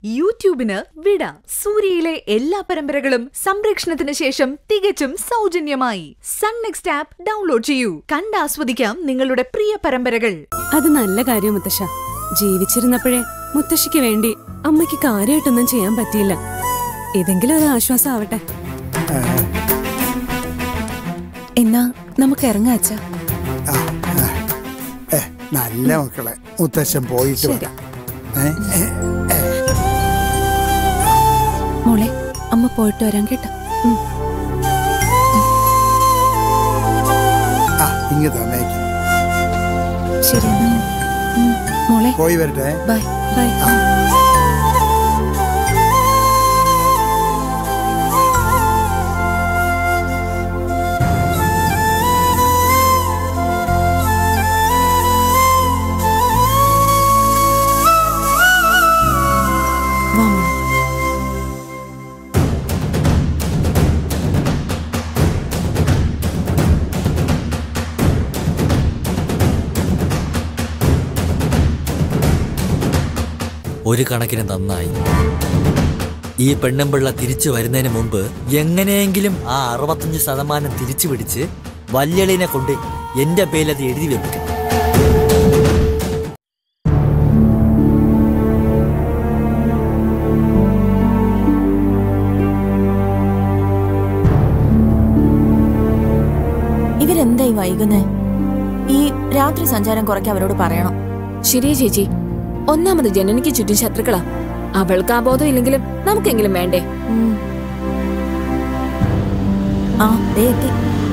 യൂട്യൂബിന് വിട സൂര്യയിലെ എല്ലാ പരമ്പരകളും സംരക്ഷണത്തിന് ശേഷം തികച്ചും സൗജന്യമായി സൺ നെക്സ്റ്റ് ആപ്പ് ഡൗൺലോഡ് ചെയ്യൂ കണ്ടാസ്വദിക്കാം നിങ്ങളുടെ പ്രിയ പരമ്പരകൾ അത് നല്ല കാര്യം മുത്തശ്ശ ജീവിച്ചിരുന്നപ്പോഴേ മുത്തശ്ശിക്ക് വേണ്ടി അമ്മയ്ക്ക് കാര്യമായിട്ടൊന്നും ചെയ്യാൻ പറ്റിയില്ല ഇതെങ്കിലും ഒരു ആശ്വാസം ആവട്ടെ എന്നാ നമുക്ക് ഇറങ്ങാം അച്ഛാ ആ, ആ. ഏ, നല്ല മക്കളെ മുത്തശ്ശൻ പോയിട്ട് വരാം ഏ, ഏ, ഏ. മോളെ അമ്മ പോയിട്ട് വരാം കേട്ടോ ഉം. ആ ഇങ്ങ് തന്നേക്ക് ശരി എന്നാ ഉം. മോളെ പോയി വരട്ടെ ബൈ ബൈ വാ മോളെ ഒരു കണക്കിന് നന്നായി ഈ പെണ്ണുമ്പിള്ള തിരിച്ചു വരുന്നതിന് മുമ്പ് എങ്ങനെയെങ്കിലും ആ അറുപത്തഞ്ച് ശതമാനം തിരിച്ചു പിടിച്ച് വല്യളിനെ കൊണ്ട് എന്റെ പേരത് എഴുതി വെപ്പിക്കും ഇവരെന്തായി വൈകുന്നേ ഈ രാത്രി സഞ്ചാരം കുറയ്ക്കാൻ അവരോട് പറയണം ശരി ചേച്ചി ഒന്നാമത് ജനനിക്ക് ചുറ്റും ശത്രുക്കളാ അവൾക്ക് ആ ബോധം ഇല്ലെങ്കിലും നമുക്കെങ്കിലും വേണ്ടേ ഉം. ആ ദേ എത്തി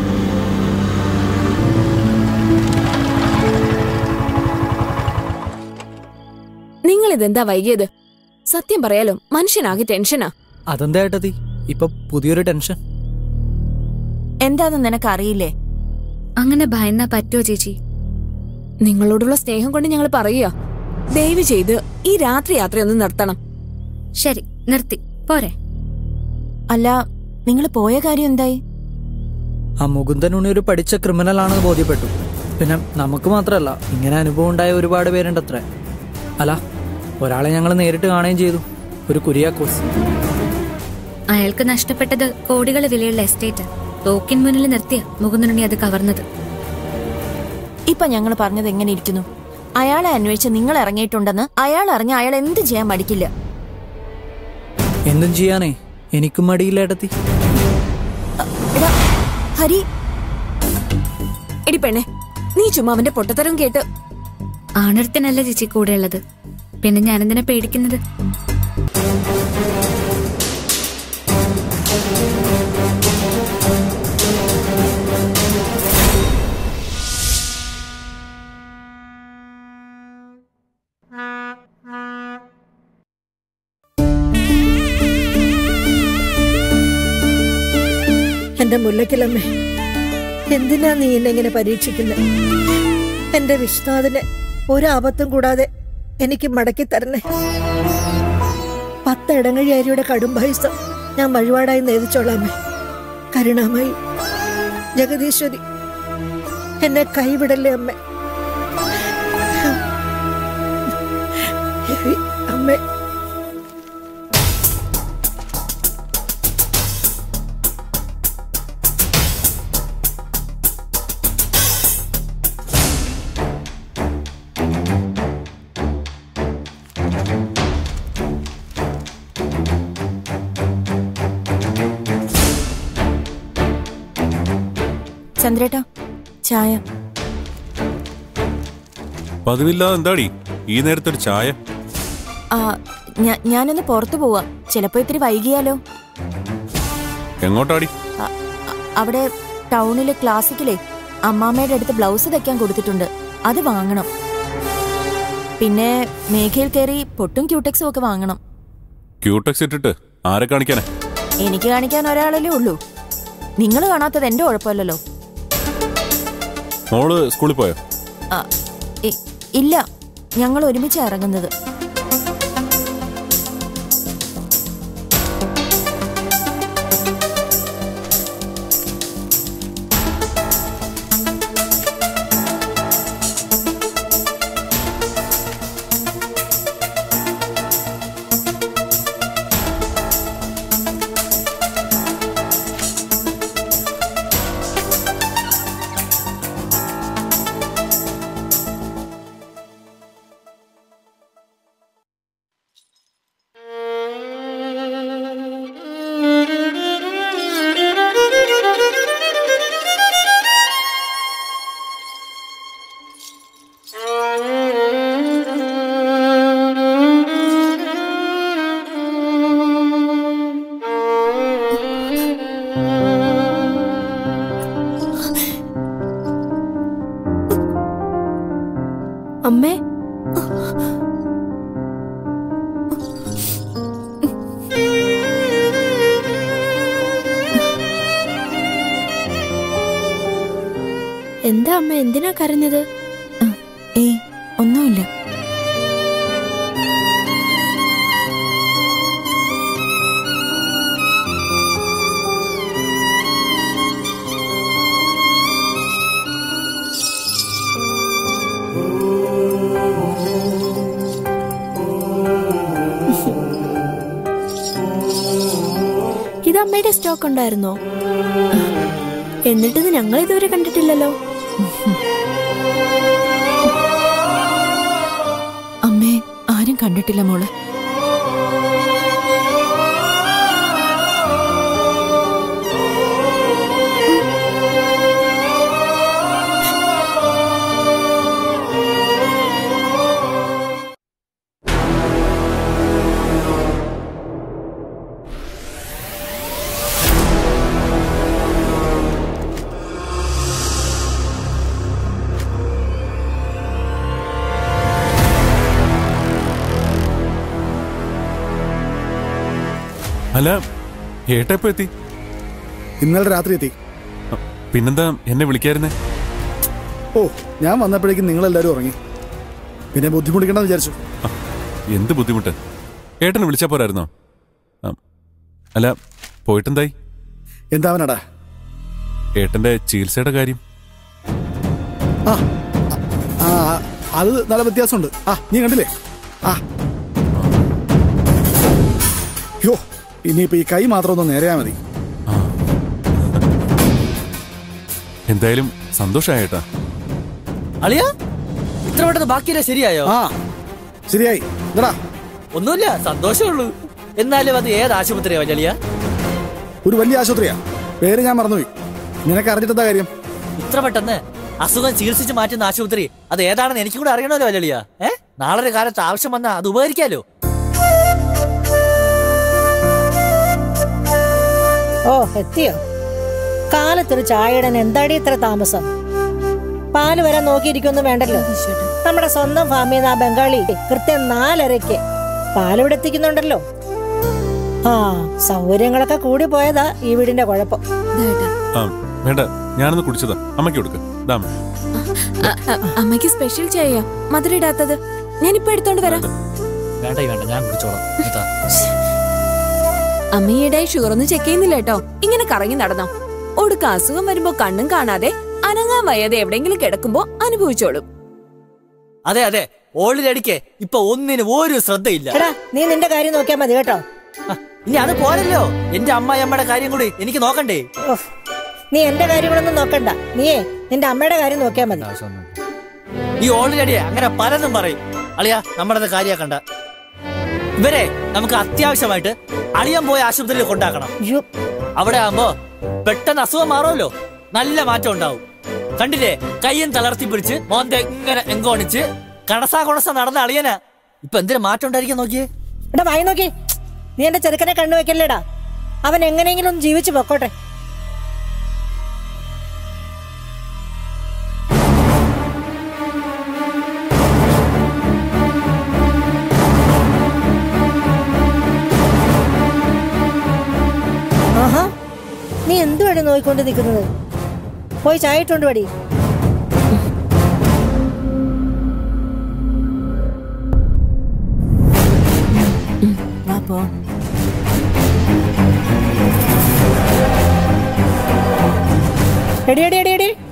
നിങ്ങൾ ഇതെന്താ വൈകിയത് സത്യം പറയാലോ മനുഷ്യനാകെ ടെൻഷനാ അതെന്താ ഏട്ടത്തി ഇപ്പൊ പുതിയൊരു ടെൻഷൻ എന്താന്ന് നിനക്ക് അറിയില്ലേ അങ്ങനെ ഭയന്നാ പറ്റുമോ ചേച്ചി നിങ്ങളോടുള്ള സ്നേഹം കൊണ്ട് ഞങ്ങൾ പറയുക ദയവ് ചെയ്ത് ഈ രാത്രി യാത്രയൊന്ന് നിർത്തണം ശരി നിർത്തി പോരെ അല്ല നിങ്ങൾ പോയ കാര്യം എന്തായി ആ മുകുന്ദൻ ഉണ്ണി ഒരു പഠിച്ച ക്രിമിനൽ ആണെന്ന് ബോധ്യപ്പെട്ടു പിന്നെ നമുക്ക് മാത്രമല്ല ഇങ്ങനെ അനുഭവം ഉണ്ടായ ഒരുപാട് പേരുണ്ട് അത്ര അല്ല ഒരാളെ ഞങ്ങൾ നേരിട്ട് കാണുകയും ചെയ്തു ഒരു കുര്യാക്കോസ് അയാൾക്ക് നഷ്ടപ്പെട്ടത് കോടികൾ വിലയുള്ള എസ്റ്റേറ്റ് തോക്കിൻ മുന്നിൽ നിർത്തിയ മുകുന്ദനുണ്ണി അത് കവർന്നത് ഇപ്പൊ ഞങ്ങൾ പറഞ്ഞത് എങ്ങനെ ഇരിക്കുന്നു അയാളെ അന്വേഷിച്ച് നിങ്ങൾ ഇറങ്ങിയിട്ടുണ്ടെന്ന് അയാൾ അറിഞ്ഞ അയാൾ എന്ത് ചെയ്യാൻ മടിക്കില്ല എന്തും ചെയ്യാനേ എനിക്കും മടിയില്ല ഏട്ടത്തി എടാ ഹരി എടി പെണ്ണെ നീ ചുമ്മാ അവന്റെ പൊട്ടത്തരം കേട്ട് ആണൊരുത്തനല്ല ചേച്ചി കൂടെയുള്ളത് പിന്നെ ഞാനെന്തിനാ പേടിക്കുന്നത് എന്റെ മുല്ലക്കിലമ്മേ എന്തിനാ നീ എന്നെ ഇങ്ങനെ പരീക്ഷിക്കുന്നത് എന്റെ വിശ്വനാഥനെ ഒരു ആപത്തും കൂടാതെ എനിക്ക് മടക്കി തരണേ പത്ത് ഇടങ്ങഴി അരിയുടെ കടും പൈസ ഞാൻ വഴിപാടായി നേദിച്ചോളാമേ കരുണാമയി ജഗദീശ്വരി എന്നെ കൈവിടല്ലേ അമ്മ അമ്മേ ചന്ദ്രേട്ടാ ചായ പതിവില്ലാതെ എന്താടി ഈ നേരത്തെ ഒരു ചായ ആ ഞാ- ഞാനൊന്ന് പുറത്തു പോവാ ചിലപ്പോ ഇത്തിരി വൈകിയാലോ എങ്ങോട്ടാടി അ- അ- അവിടെ ടൗണിലെ ക്ലാസിക്കിലെ അമ്മാമ്മയുടെ അടുത്ത് ബ്ലൗസ് തയ്ക്കാൻ കൊടുത്തിട്ടുണ്ട് അത് വാങ്ങണം പിന്നെ മേഘയിൽ കയറി പൊട്ടും ക്യൂടെക്സും ഒക്കെ വാങ്ങണം ക്യൂടെക്സ് ഇട്ടിട്ട് ആരെ കാണിക്കാനാ എനിക്ക് കാണിക്കാൻ ഒരാളല്ലേ ഉള്ളൂ നിങ്ങൾ കാണാത്തത് എന്റെ കുഴപ്പമല്ലല്ലോ മോള് സ്കൂളിൽ പോയോ ആ, ഇ- ഇല്ല ഞങ്ങൾ ഒരുമിച്ച് ഇറങ്ങുന്നത് എന്താ അമ്മ എന്തിനാ കരഞ്ഞത് ഏയ് ഒന്നുമില്ല ഇത് അമ്മയുടെ സ്റ്റോക്ക് ഉണ്ടായിരുന്നോ എന്നിട്ടിത് ഞങ്ങൾ ഇതുവരെ കണ്ടിട്ടില്ലല്ലോ അമ്മേ ആരും കണ്ടിട്ടില്ല മോളെ അല്ല ഏട്ടപ്പോ എത്തി ഇന്നലെ രാത്രി എത്തി അ, പിന്നെന്താ എന്നെ വിളിക്കായിരുന്നേ ഓ ഞാൻ വന്നപ്പോഴേക്കും നിങ്ങളെല്ലാവരും ഉറങ്ങി പിന്നെ ബുദ്ധിമുട്ടിക്കണ്ടെന്ന് വിചാരിച്ചു അ, എന്ത് ബുദ്ധിമുട്ട് ഏട്ടനെ വിളിച്ചാ പോരായിരുന്നോ ആ, അല്ല പോയിട്ടെന്തായി എന്താവനടാ ഏട്ടന്റെ ചികിത്സയുടെ കാര്യം ആ ആ ആ, അത് നല്ല വ്യത്യാസമുണ്ട് ആ നീ കണ്ടില്ലേ ആ യോ ഇനിയിപ്പോ ഈ കൈ മാത്രം ഒന്ന് നേരെയാ മതി എന്തായാലും സന്തോഷമായ ഏട്ടാ അളിയ ഇത്ര പെട്ടെന്ന് ബാക്കിയല്ലേ ശരിയായോ ആ ശരിയായി ഇതടാ ഒന്നുമില്ല സന്തോഷമുള്ളൂ എന്നാലും അത് ഏത് ആശുപത്രിയാ വലിയ ഒരു വലിയ ആശുപത്രിയാ പേര് ഞാൻ മറന്നുപോയി നിനക്ക് അറിഞ്ഞിട്ടെന്താ കാര്യം ഇത്ര പെട്ടെന്ന് അസുഖം ചികിത്സിച്ച് മാറ്റുന്ന ആശുപത്രി അത് ഏതാണെന്ന് എനിക്കും കൂടെ അറിയണമല്ലോ വല്ലിയ ഏ നാളെ ഒരു കാലത്ത് ആവശ്യം വന്നാൽ അത് ഉപകരിക്കാലോ ഓ എത്തിയോ കാലത്തൊരു ചായയിടാൻ എന്താടി ഇത്ര താമസം പാല് വരാൻ നോക്കിയിരിക്കൊന്നും വേണ്ടല്ലോ നമ്മുടെ സ്വന്തം ഫാമിൽ നിന്ന് ആ ബംഗാളി കൃത്യം നാലരയ്ക്ക് പാലിവിടെ എത്തിക്കുന്നുണ്ടല്ലോ ആ സൗകര്യങ്ങളൊക്കെ കൂടി പോയതാ ഈ വീടിന്റെ കുഴപ്പം ആ വേണ്ട ഞാനൊന്ന് കുടിച്ചതാ അമ്മയ്ക്ക് കൊടുക്ക് ദാ അമ്മ. അമ്മയ്ക്ക് സ്പെഷ്യൽ ചെയ്യാ മധുരം ഇടാത്തത് ഞാനിപ്പോ എടുത്തോണ്ട് വരാം വേണ്ട ഈ വേണ്ട ഞാൻ കുടിച്ചോളാം ഇതാ. അമ്മ ഈയിടെ ഷുഗർ ഒന്നും ചെക്ക് ചെയ്യുന്നില്ല കേട്ടോ ഇങ്ങനെ കറങ്ങി നടന്നോ ഒടുക്ക അസുഖം വരുമ്പോ കണ്ണും കാണാതെ അനങ്ങാൻ വയ്യാതെ എവിടെയെങ്കിലും കിടക്കുമ്പോ അനുഭവിച്ചോളും അതെ അതെ ഓളിലടിക്ക് ഇപ്പൊ ഒന്നിനും ഒരു ശ്രദ്ധയില്ല എടാ നീ നിന്റെ കാര്യം നോക്കിയാ മതി കേട്ടോ ആ, ഇനി അത് പോരല്ലോ എന്റെ അമ്മയമ്മയുടെ കാര്യം കൂടി എനിക്ക് നോക്കണ്ടേ ഉഫ്. നീ എന്റെ കാര്യങ്ങളൊന്നും നോക്കണ്ട നീയേ നിന്റെ അമ്മയുടെ കാര്യം നോക്കിയാ മതി ഈ ഓളിലടിയെ അങ്ങനെ പലതും പറയും അളിയ നമ്മുടെ കാര്യാക്കണ്ട ഇവരെ നമുക്ക് അത്യാവശ്യമായിട്ട് അളിയൻ പോയ ആശുപത്രിയിൽ കൊണ്ടാക്കണം അയ്യോ, അവിടെ ആകുമ്പോ പെട്ടെന്ന് അസുഖം മാറുമല്ലോ നല്ല മാറ്റം ഉണ്ടാവും കണ്ടില്ലേ കയ്യും തളർത്തി പിടിച്ച് മോന്തെ ഇങ്ങനെ എങ്കോണിച്ച് കടസാ കൊടസ നടന്ന അളിയനാ ഇപ്പൊ എന്തിനു മാറ്റം ഉണ്ടായിരിക്കാൻ നോക്കിയേ എടാ വായി നോക്കി നീ എന്റെ ചെറുക്കനെ കണ്ണു വെക്കല്ലേടാ അവൻ എങ്ങനെയെങ്കിലും ഒന്ന് ജീവിച്ചു പൊക്കോട്ടെ ആഹാ നീ എന്തുവാടി നോയിക്കൊണ്ട് നിൽക്കുന്നത് പോയി ചായ ഇട്ടോണ്ട് പടി വാ പോ എടി എടി എടി എടി